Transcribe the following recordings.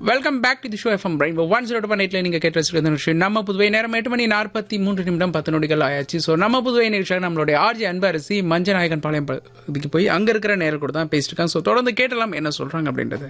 Welcome back to the show FM பிரைன் one zero one எயிட்ல நீங்க கேட்டு வச்சிருக்க நிகழ்ச்சி நம்ம புதுவை நேரம் எட்டு மணி நாற்பத்தி மூன்று நிமிடம் பத்து நொடிகள் ஆயாச்சு ஸோ நம்ம புதுவை நிகழ்ச்சியாக நம்மளுடைய ஆர்ஜி அன்பரசி மஞ்சநாயகன் பாளையம் ப- இதுக்கு போய் அங்க இருக்கிற நேரம் கூட தான் பேசிட்டு இருக்காங்க ஸோ தொடர்ந்து கேட்டலாம் என்ன சொல்றாங்க அப்படின்றது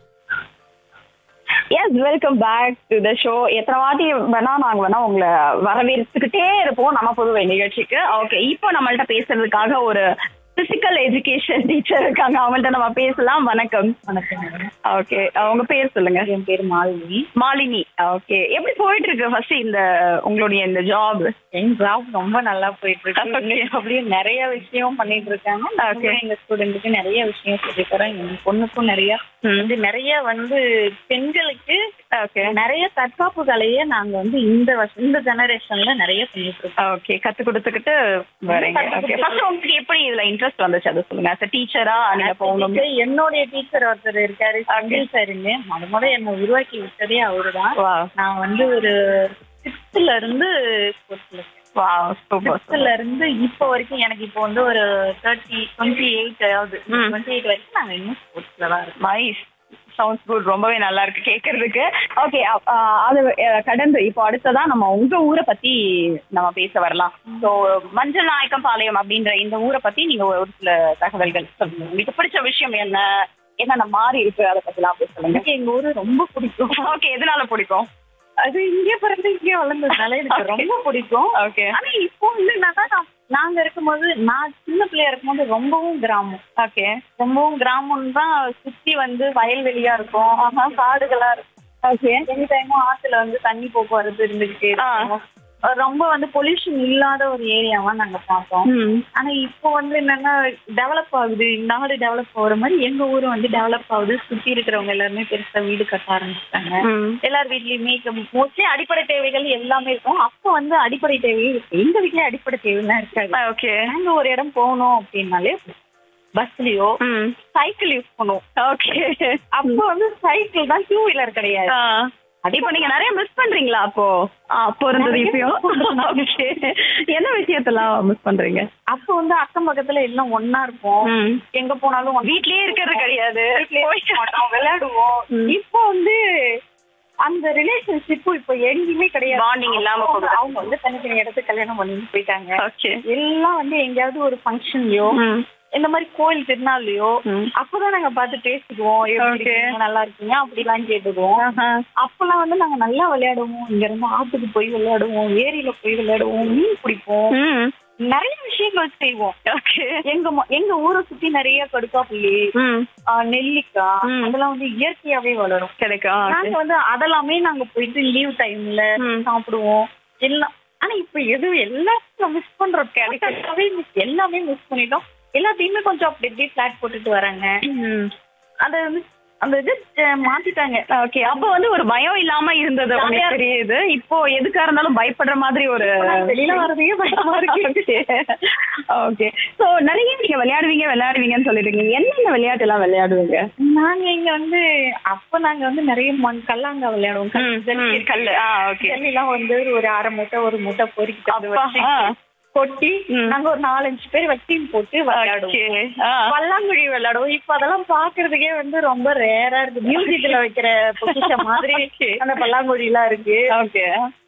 yes welcome back to the show எத்தனை வாட்டி வேணா நாங்க வேணா உங்களை வரவேற்றுக்கிட்டே இருப்போம் நம்ம புதுவை நிகழ்ச்சிக்கு ஓகே இப்போ நம்மள்ட்ட பேசுறதுக்காக ஒரு பிசிக்கல் எஜுகேஷன் டீச்சர் இருக்காங்க அவங்கள்ட்ட நம்ம பேசலாம் வணக்கம் வணக்கம் ஓகே உங்க பேர் சொல்லுங்க என் பேர் மாலினி மாலினி ஓகே எப்படி போயிட்டு இருக்கு ஃபர்ஸ்ட் இந்த உங்களுடைய இந்த ஜாப் என் ஜாப் ரொம்ப நல்லா போயிட்டு இருக்கு Okay. அப்படியே நிறைய விஷயம் பண்ணிட்டு இருக்காங்க Okay. நாங்களும் எங்க ஸ்டூடெண்ட்டுக்கு நிறைய விஷயம் சொல்லி தரோம் எங்க பொண்ணுக்கும் நிறைய ம். வந்து நிறைய வந்து பெண்களுக்கு ஓகே நிறைய தற்காப்பு கலையை நாங்க வந்து இந்த வருஷம் இந்த ஜெனரேஷன்ல நிறைய பண்ணிட்டு இருக்கோம் ஓகே கத்து கொடுத்துக்கிட்டு வரீங்க ஓகே ஃபர்ஸ்ட் உங்களுக்கு எப்படி இதுல இன்ட்ரெஸ்ட் வந்துச்சு அது சொல்லுங்க as a டீச்சரா நீங்க போகணும் Teacher, என்னுடைய டீச்சர் ஒருத்தர் இருக்காரு அகில் சாருங்க முத முத என்னை உருவாக்கி விட்டதே அவருதான் வா நான் வந்து ஒரு சிக்ஸ்த்ல இருந்து ஸ்போர்ட்ஸ்ல வா சூப்பர் சிக்ஸ்த்ல இருந்து இப்போ வரைக்கும் எனக்கு இப்போ வந்து ஒரு தேர்ட்டி டுவெண்ட்டி எயிட் ஆகுது ம். டுவெண்ட்டி எயிட் வரைக்கும் நாங்க இன்னும் ஸ்போர்ட்ஸ்ல தான் இருக்கோம் நைஸ் சவுண்ட்ஸ் குட் ரொம்பவே நல்லா இருக்கு கேட்கறதுக்கு ஓகே அது அஹ், கடந்து இப்போ அடுத்ததா நம்ம உங்க ஊரை பத்தி நம்ம பேச வரலாம் ஸோ மஞ்சள் நாயக்கம் பாளையம் அப்படின்ற இந்த ஊரை பத்தி நீங்க ஒரு சில தகவல்கள் சொல்லுங்க உங்களுக்கு பிடிச்ச விஷயம் என்ன என்னென்ன மாறி இருக்கு அதை பத்திலாம் அப்படி சொல்லுங்க எனக்கு எங்க ஊரு ரொம்ப பிடிக்கும் ஓகே எதனால பிடிக்கும் அது இங்கே பிறந்து இங்கே வளர்ந்ததுனால எனக்கு Okay. ரொம்ப பிடிக்கும் ஓகே ஆனா இப்போ வந்து என்னன்னா நான் நாங்க இருக்கும்போது நான் சின்ன பிள்ளையா இருக்கும்போது ரொம்பவும் கிராமம் ஓகே ரொம்பவும் கிராமம் தான் சுத்தி வந்து வயல்வெளியா இருக்கும் காடுகளா இருக்கும் ஓகே எனி டைமும் ஆத்துல வந்து தண்ணி போக்குவரத்து இருந்துகிட்டே இருக்கும் அஹ் ரொம்ப வந்து பொல்யூஷன் இல்லாத ஒரு ஏரியாவா நாங்க பார்த்தோம் ம் ஆனா இப்போ வந்து என்னன்னா டெவலப் ஆகுது நாடு டெவலப் ஆகுற மாதிரி எங்க ஊரும் வந்து டெவலப் ஆகுது சுத்தி இருக்கிறவங்க எல்லாருமே பெருசா வீடு கட்ட ஆரம்பிச்சிட்டாங்க ம் எல்லார் வீட்லயுமே மோஸ்ட்லி அடிப்படை தேவைகள் எல்லாமே இருக்கும் அப்போ வந்து அடிப்படை தேவை இருக்கு எங்க வீட்லயே அடிப்படை தேவைலாம் இருக்காது ஓகே நாங்க ஒரு இடம் போகணும் அப்படின்னாலே பஸ்லயோ ம் சைக்கிள் யூஸ் பண்ணுவோம் ஓகே அப்போ வந்து சைக்கிள் தான் டூ வீலர் கிடையாது இப்போ நீங்க நிறைய மிஸ் பண்றீங்களா அப்போ அப்போ இருந்தது நிறைய இப்பயும் ஓகே என்ன விஷயத்தெல்லாம் மிஸ் பண்றீங்க அப்போ வந்து அக்கம் பக்கத்துல எல்லாம் ஒன்னா இருப்போம் ம். எங்க போனாலும் ஒண்ணா வீட்லயே இருக்கிறது கிடையாது வீட்லயே இருக்க மாட்டோம், விளையாடுவோம் ம். இப்போ வந்து அந்த ரிலேஷன்ஷிப் இப்போ எங்கேயுமே கிடையாது Bonding இல்லாம அவங்க போகுது. அவங்க வந்து தனித்தனி இடத்துக்கு கல்யாணம் பண்ணிட்டு போயிட்டாங்க ஓகே எல்லாம் வந்து எங்கேயாவது ஒரு ஃபங்க்ஷன்லயோ ம் இந்த மாதிரி கோயில் திருநாள்லயோ ம். அப்பதான் நாங்க பார்த்து பேசிக்குவோம் எப்படி Okay. இருக்கீங்க, நல்லா இருக்கீங்க அப்படிலாம் கேட்டுக்குவோம் அப்பெல்லாம் வந்து நாங்க நல்லா விளையாடுவோம் இங்க இருந்து ஆத்துக்கு போய் விளையாடுவோம் ஏரியில போய் விளையாடுவோம் மீன் பிடிப்போம் ம் நிறைய விஷயங்கள் செய்வோம் ஓகே எங்க ம- எங்க ஊரை சுத்தி நிறைய கடுக்காப்புள்ளி ம் ஆஹ் நெல்லிக்காய் ம். அதெல்லாம் வந்து இயற்கையாவே வளரும் கிடைக்கும் நாங்க வந்து அதெல்லாமே நாங்க போயிட்டு லீவ் டைம்ல ம். சாப்பிடுவோம் எல்லாம் ஆனா இப்ப எதுவும் எல்லாத்தையும் மிஸ் பண்றோம் கிடைக்கவே miss- எல்லாமே மிஸ் பண்ணிட்டோம் எல்லாத்தையுமே கொஞ்சம் அப்படி இப்படி பிளாட் போட்டுட்டு வராங்க ம் அது வந்து அந்த இது அஹ், மாத்திட்டாங்க ஓகே அப்போ வந்து ஒரு பயம் இல்லாம இருந்தது உங்களுக்கு ஜாலியா தெரியுது இப்போ எதுக்கா இருந்தாலும் பயப்படுற மாதிரி ஒரு வெளியில வரதையே பயமா இருக்கு ஓகே சோ நிறைய நீங்க விளையாடுவீங்க விளையாடுவீங்கன்னு சொல்லிட்டீங்க என்னென்ன விளையாட்டு எல்லாம் விளையாடுவீங்க நாங்க இங்க வந்து அப்ப நாங்க வந்து நிறைய மண் கல்லாங்கா விளையாடுவோம் கல் ஜல்லி கல்லு ஆ ஓகே ஜல்லிலாம் வந்து ஒரு அரை மூட்டை ஒரு மூட்டை பொறிக்கிட்டு வந்து அப்பா, வச்சு ஆ. கொட்டி ம். நாங்க ஒரு நாலஞ்சு பேர் வச்சு போட்டு விளையாடுவோம் பல்லாங்குழி விளையாடுவோம் இப்ப அதெல்லாம் பாக்குறதுக்கே வந்து ரொம்ப ரேரா இருக்கு மியூசிக்ல வைக்கிற பொசிஷன் மாதிரி அந்த பல்லாங்குழி எல்லாம் இருக்கு ஓகே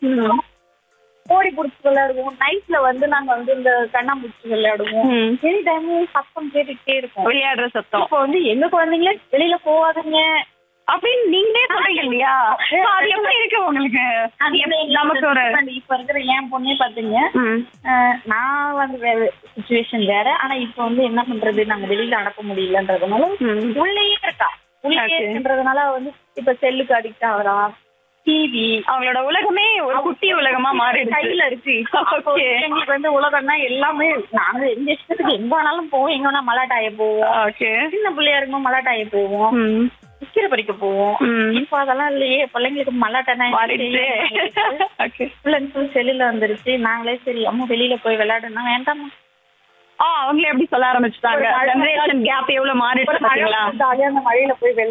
ஓடி புடிச்சு விளையாடுவோம் நைட்ல வந்து நாங்க வந்து இந்த கண்ணாமூச்சி விளையாடுவோம் ம். எனி டைமும் சத்தம் கேட்டுக்கிட்டே இருக்கும் விளையாடுற சத்தம் இப்ப வந்து எங்க குழந்தைங்களே வெளியில போகாதீங்க அப்படின்னு நீங்களே சொல்றீங்க இல்லையா So, அது எப்படி இருக்கு உங்களுக்கு அது எப்படி நமக்கு ஒரு இப்ப இருக்கிற என் பொண்ணே பாத்தீங்க ம். அஹ் நான் வந்து வேற சுச்சுவேஷன் வேற ஆனா இப்ப வந்து என்ன பண்றது நாங்க வெளியில அனுப்ப முடியலன்றதுனால ம். உள்ளேயே இருக்கா உள்ளேயே Okay. இருக்குன்றதுனால வந்து இப்ப செல்லுக்கு அடிக்ட் ஆகுறா டிவி அவங்களோட உலகமே ஒரு குட்டி உலகமா மாறிடுச்சு கையில இருக்கு அப்போ Okay. எங்களுக்கு வந்து உலகம்னா எல்லாமே நாங்க எந்த இஷ்டத்துக்கு எங்க வேணாலும் போவோம் எங்க வேணா மலாட்டாய போவோம் ஓகே சின்ன பிள்ளையா இருக்கும்போது மலாட்டாய போவோம் ம் விக்கிற பறிக்க போவோம் ம். இப்ப அதெல்லாம் இல்லையே பிள்ளைங்களுக்கு மலாட்டானா மாறிடுச்சு ஓகே ஃபுல் அண்ட் ஃபுல் செல்லுல வந்துருச்சு நாங்களே சரி அம்மா வெளியில போய் விளையாடுனா வேண்டாமா ஆ அவங்களே எப்படி சொல்ல ஆரம்பிச்சுட்டாங்க ஒரு மழை- ஜெனரேஷன் கேப் எவ்வளவு மாறிடுச்சு ஒரு மழை பாத்தீங்களா வந்து ஜாலியா அந்த மழையில போய்